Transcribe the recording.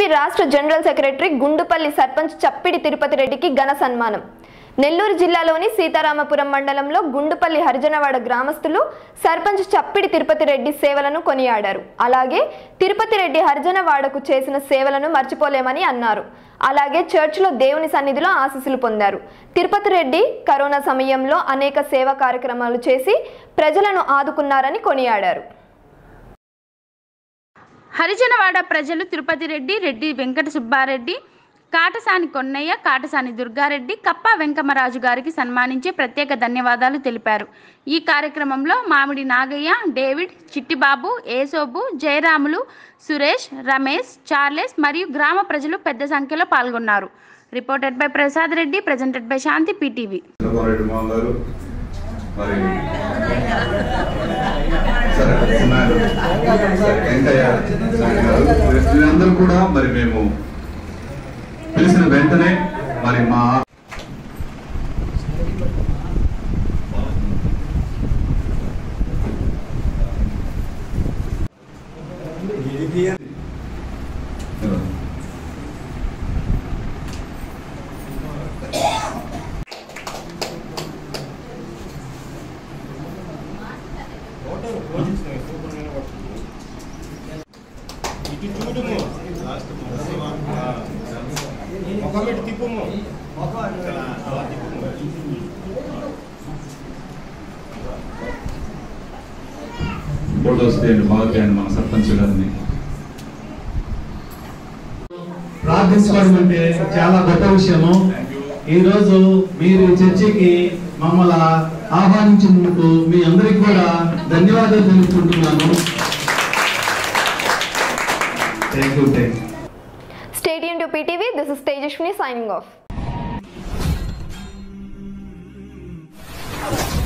రాష్ట్ర general secretary Gundupalli sarpanch Chappidi Tirupati రెడ్డికి ఘన సన్మానం నెల్లూరు జిల్లాలోని సీతారామపురం మండలంలో గుండుపల్లి హరిజనవాడ గ్రామస్తులు సర్పంచ్ చప్పిడి తిరుపతి రెడ్డి సేవలను కొనియాడారు అలాగే తిరుపతి రెడ్డి హరిజనవాడకు చేసిన సేవలను మర్చిపోలేమని అన్నారు అలాగే చర్చిలో దేవుని సన్నిధిలో ఆశీస్సులు పొందారు తిరుపతి రెడ్డి కరోనా సమయంలో అనేక సేవా కార్యక్రమాలు చేసి ప్రజలను ఆదుకున్నారని కొనియాడారు హరిజనవాడ ప్రజలు తిరుపతి రెడ్డి రెడ్డి వెంకట సుబ్బారెడ్డి కాటసాని కొన్నయ్య కాటసాని దుర్గారెడ్డి కప్ప వెంకమరాజు గారికి సన్మానించి ప్రత్యేక ధన్యవాదాలు తెలిపారు ఈ కార్యక్రమంలో మామిడి నాగయ్య డేవిడ్ చిట్టిబాబు ఏసోబు జయరాములు సురేష్ రమేష్ చార్లెస్ మరియు గ్రామ ప్రజలు పెద్ద సంఖ్యలో పాల్గొన్నారు reported by Prasad Reddy presented by Shanti PTV Chandrababu Mohan garu మరి సరే ఉన్నారు. సరే, వెంకయ్య సాయి గారు వీళ్ళందరూ కూడా మరి మేము పిలిచిన వెంటనే మరి మా ఇటు చూడుము ముఖం పెట్టి తిప్పుము అలా తిప్పుము ఫోటోస్ తీయండి బాగా తీయండి మన సర్పంచ్ గారిని ప్రార్థించుకోవడం అంటే చాలా గొప్ప విషయము ఈ రోజు మీరు ఈ చర్చికి మమ్మల్ని ఆహ్వానించినందుకు మీ అందరికి కూడా ధన్యవాదాలు తెలుపుకుంటున్నాను thank you thank you stadium to PTV this is Tejaswini signing of